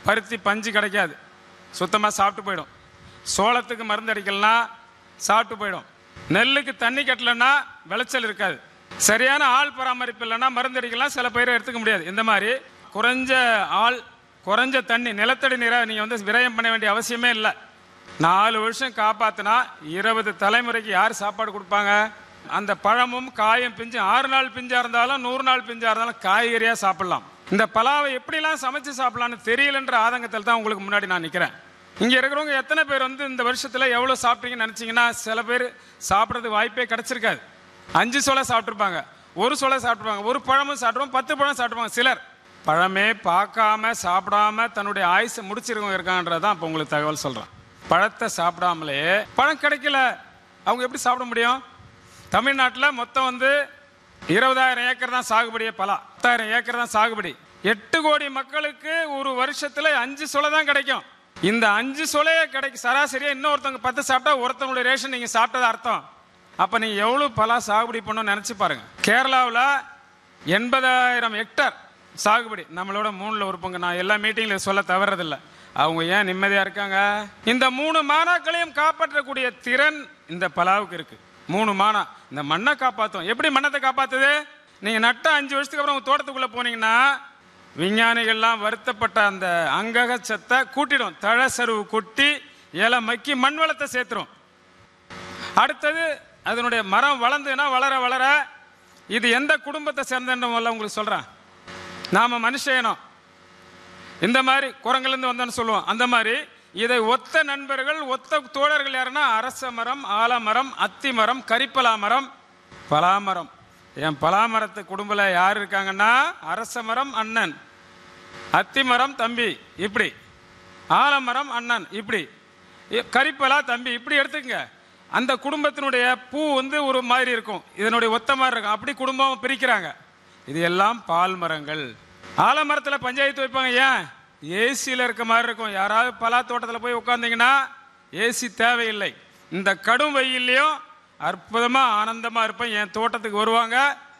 பருத்தி பஞ்சு கிடைக்காது சுத்தமாக சாப்பிட்டு போயிடும் சோளத்துக்கு மருந்து அடிக்கலனா சாப்பிட்டு போயிடும் நெல்லுக்கு தண்ணி கட்டலைன்னா விளைச்சல் இருக்காது சரியான ஆள் பராமரிப்பு இல்லைன்னா மருந்து அடிக்கலாம் சில பயிரை எடுத்துக்க முடியாது இந்த மாதிரி குறைஞ்ச ஆள் குறைஞ்ச தண்ணி நிலத்தடி நீரை நீங்கள் வந்து விரயம் பண்ண வேண்டிய அவசியமே இல்லை நாலு வருஷம் காப்பாத்தினா இருபது தலைமுறைக்கு யார் சாப்பாடு கொடுப்பாங்க அந்த பழமும் காயும் பிஞ்சு ஆறு நாள் பிஞ்சா இருந்தாலும் நூறு நாள் பிஞ்சா இருந்தாலும் காய்கறியாக சாப்பிடலாம் இந்த பலாவை எப்படிலாம் சமைச்சு சாப்பிடலாம்னு தெரியலன்ற ஆதங்கத்தில் தான் உங்களுக்கு முன்னாடி நான் நிற்கிறேன் இங்கே இருக்கிறவங்க எத்தனை பேர் வந்து இந்த வருஷத்தில் எவ்வளோ சாப்பிட்டீங்கன்னு நினச்சிங்கன்னா சில பேர் சாப்பிட்றது வாய்ப்பே கிடச்சிருக்காது அஞ்சு சோளை சாப்பிட்ருப்பாங்க ஒரு சோளை சாப்பிட்ருப்பாங்க ஒரு பழமும் சாப்பிடுவாங்க பத்து பழம் சாப்பிடுவாங்க சிலர் பழமே பார்க்காம சாப்பிடாம தன்னுடைய ஆயுசை முடிச்சிருக்கவங்க இருக்கான்றதான் இப்போ உங்களுக்கு தகவல் சொல்கிறேன் பழத்தை சாப்பிடாமலே பழம் கிடைக்கல அவங்க எப்படி சாப்பிட முடியும் தமிழ்நாட்டில் மொத்தம் வந்து இருபதாயிரம் ஏக்கர் தான் சாகுபடியே பலா பத்தாயிரம் ஏக்கர் தான் சாகுபடி எட்டு கோடி மக்களுக்கு ஒரு வருஷத்துல அஞ்சு சொலை தான் கிடைக்கும் இந்த அஞ்சு சொலையே கிடைக்கும் சராசரியா இன்னொருத்தவங்க பத்து சாப்பிட்டா ஒருத்தவங்களுடைய ரேஷன் நீங்க சாப்பிட்டது அர்த்தம் அப்ப நீங்க எவ்வளவு பலா சாகுபடி பண்ணணும்னு நினைச்சு பாருங்க கேரளாவில் எண்பதாயிரம் ஹெக்டர் சாகுபடி நம்மளோட மூணுல ஒரு பங்கு நான் எல்லா மீட்டிங்ல சொல்ல தவறதில்லை அவங்க ஏன் நிம்மதியா இருக்காங்க இந்த மூணு மானாக்களையும் காப்பாற்றக்கூடிய திறன் இந்த பலாவுக்கு இருக்கு மூணு மானா இந்த மண்ணை காப்பாற்றும் எப்படி மண்ணத்தை காப்பாத்துது நீங்க நட்ட அஞ்சு வருஷத்துக்கு அப்புறம் உங்க தோட்டத்துக்குள்ள போனீங்கன்னா விஞ்ஞானிகள்லாம் வருத்தப்பட்ட அந்த அங்கக சத்தை கூட்டிடும் தழசருவு கொட்டி இலை மக்கி மண் வளத்தை சேர்த்துரும் அடுத்தது அதனுடைய மரம் வளர்ந்துன்னா வளர வளர இது எந்த குடும்பத்தை சேர்ந்தன்ற முதல்ல உங்களுக்கு சொல்றேன் நாம மனுஷனும் இந்த மாதிரி குரங்குலேருந்து வந்தோன்னு சொல்லுவோம் அந்த மாதிரி இதை ஒத்த நண்பர்கள் ஒத்த தோழர்கள் யாருன்னா அரச மரம் ஆலமரம் அத்தி மரம் கரிப்பலா மரம் பலாமரம் என் பலாமரத்து குடும்பத்தில் யார் இருக்காங்கன்னா அரச மரம் அண்ணன் அத்தி மரம் தம்பி இப்படி ஆலமரம் அண்ணன் இப்படி இ- கரிப்பலா தம்பி இப்படி எடுத்துக்கங்க அந்த குடும்பத்தினுடைய பூ வந்து ஒரு மாதிரி இருக்கும் இதனுடைய ஒத்த மாதிரி இருக்கும் அப்படி குடும்பம் பிரிக்கிறாங்க இது எல்லாம் பால் மரங்கள் ஆலமரத்தில் பஞ்சாயத்து வைப்பாங்க ஏன் ஏசியில் இருக்க மாதிரி இருக்கும் யாராவது பலா தோட்டத்தில் போய் உட்காந்தீங்கன்னா ஏசி தேவையில்லை இந்த கடும் வெயில்லையும் அற்புதமாக ஆனந்தமாக இருப்பேன் என் தோட்டத்துக்கு வருவாங்க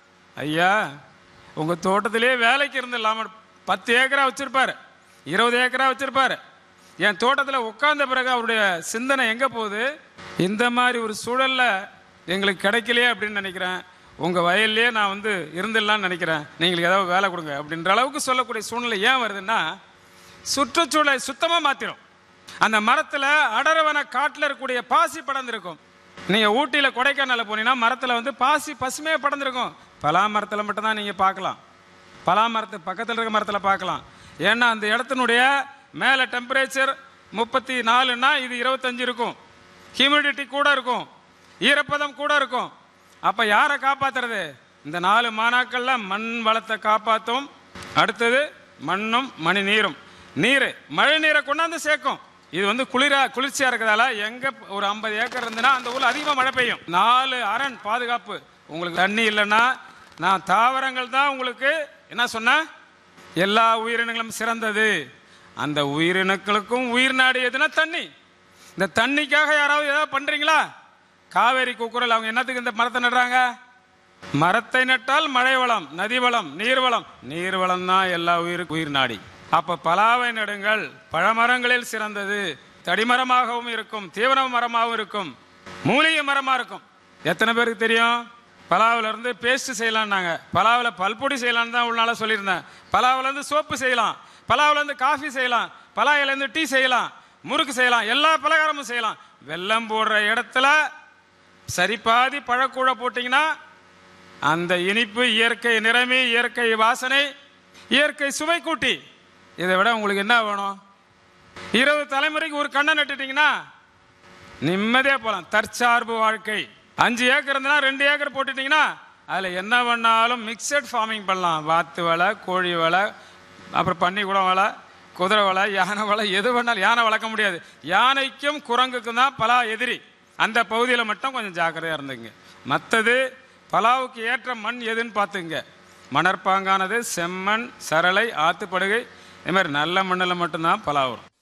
ஐயா உங்கள் தோட்டத்திலே வேலைக்கு இருந்துடலாம பத்து ஏக்கரா வச்சிருப்பாரு இருபது ஏக்கரா வச்சிருப்பாரு என் தோட்டத்தில் உட்கார்ந்த பிறகு அவருடைய சிந்தனை எங்கே போகுது இந்த மாதிரி ஒரு சூழல்ல எங்களுக்கு கிடைக்கலையே அப்படின்னு நினைக்கிறேன் உங்கள் வயல்லையே நான் வந்து இருந்துடலாம்னு நினைக்கிறேன் நீங்களுக்கு ஏதாவது வேலை கொடுங்க அப்படின்ற அளவுக்கு சொல்லக்கூடிய சூழ்நிலை ஏன் வருதுன்னா சுற்றுச்சூழலை சுத்தமாக மாற்றிடும் அந்த மரத்தில் அடரவன காட்டில் இருக்கக்கூடிய பாசி படர்ந்திருக்கும் நீங்கள் ஊட்டியில் கொடைக்கானலில் போனீங்கன்னா மரத்தில் வந்து பாசி பசுமையாக படர்ந்திருக்கும் பலா மரத்தில் மட்டும்தான் நீங்கள் பார்க்கலாம் பலா மரத்து பக்கத்தில் இருக்க மரத்தில் பார்க்கலாம் ஏன்னா அந்த இடத்தினுடைய மேலே டெம்பரேச்சர் முப்பத்தி நாலுன்னா இது இருபத்தஞ்சு இருக்கும் ஹியூமிடிட்டி கூட இருக்கும் ஈரப்பதம் கூட இருக்கும் அப்போ யாரை காப்பாத்துறது இந்த நாலு மானாக்கள்ல மண் வளத்தை காப்பாற்றும் அடுத்தது மண்ணும் மணி நீரும் நீர் மழை நீரை கொண்டாந்து சேர்க்கும் இது வந்து குளிரா குளிர்ச்சியா இருக்கிறதால எங்க ஒரு ஐம்பது ஏக்கர் இருந்துன்னா அந்த ஊர்ல அதிகமா மழை பெய்யும் நாலு அரண் பாதுகாப்பு உங்களுக்கு தண்ணி இல்லைன்னா நான் தாவரங்கள் தான் உங்களுக்கு என்ன சொன்னேன் எல்லா உயிரினங்களும் சிறந்தது அந்த உயிரினங்களுக்கும் உயிர் நாடு எதுனா தண்ணி இந்த தண்ணிக்காக யாராவது ஏதாவது பண்றீங்களா காவேரி குக்குரல் அவங்க என்னத்துக்கு இந்த மரத்தை நடுறாங்க மரத்தை நட்டால் மழை வளம் நதி வளம் நீர் வளம் நீர் வளம் தான் எல்லா உயிருக்கு உயிர் நாடி அப்ப பலாவை நடுங்கள் பழமரங்களில் சிறந்தது தடிமரமாகவும் இருக்கும் தீவன மரமாகவும் இருக்கும் மூலிகை மரமா இருக்கும் எத்தனை பேருக்கு தெரியும் பலாவுல இருந்து பேஸ்ட் செய்யலாம்னாங்க பலாவுல பல்பொடி செய்யலாம்னு தான் உள்நாள சொல்லியிருந்தேன் பலாவுல இருந்து சோப்பு செய்யலாம் பலாவுல இருந்து காஃபி செய்யலாம் பலாயில இருந்து டீ செய்யலாம் முறுக்கு செய்யலாம் எல்லா பலகாரமும் செய்யலாம் வெல்லம் போடுற இடத்துல சரி பாதி பழக்கூழ போட்டிங்கன்னா அந்த இனிப்பு இயற்கை நிறமி இயற்கை வாசனை இயற்கை சுவை கூட்டி இதை விட உங்களுக்கு என்ன வேணும் இருபது தலைமுறைக்கு ஒரு கண்ணை நட்டுட்டீங்கன்னா நிம்மதியாக போகலாம் தற்சார்பு வாழ்க்கை அஞ்சு ஏக்கர் இருந்ததுன்னா ரெண்டு ஏக்கர் போட்டுட்டீங்கன்னா அதில் என்ன பண்ணாலும் மிக்சட் ஃபார்மிங் பண்ணலாம் வாத்து வலை கோழி வலை அப்புறம் பன்னிக்குடம் வலை குதிரை வலை யானை வலை எது வேணாலும் யானை வளர்க்க முடியாது யானைக்கும் குரங்குக்கும் தான் பலா எதிரி அந்த பகுதியில் மட்டும் கொஞ்சம் ஜாக்கிரதையாக இருந்துங்க மற்றது பலாவுக்கு ஏற்ற மண் எதுன்னு பார்த்துங்க மணற்பாங்கானது செம்மண் சரளை ஆத்துப்படுகை இது மாதிரி நல்ல மண்ணில் மட்டும்தான் பலா வரும்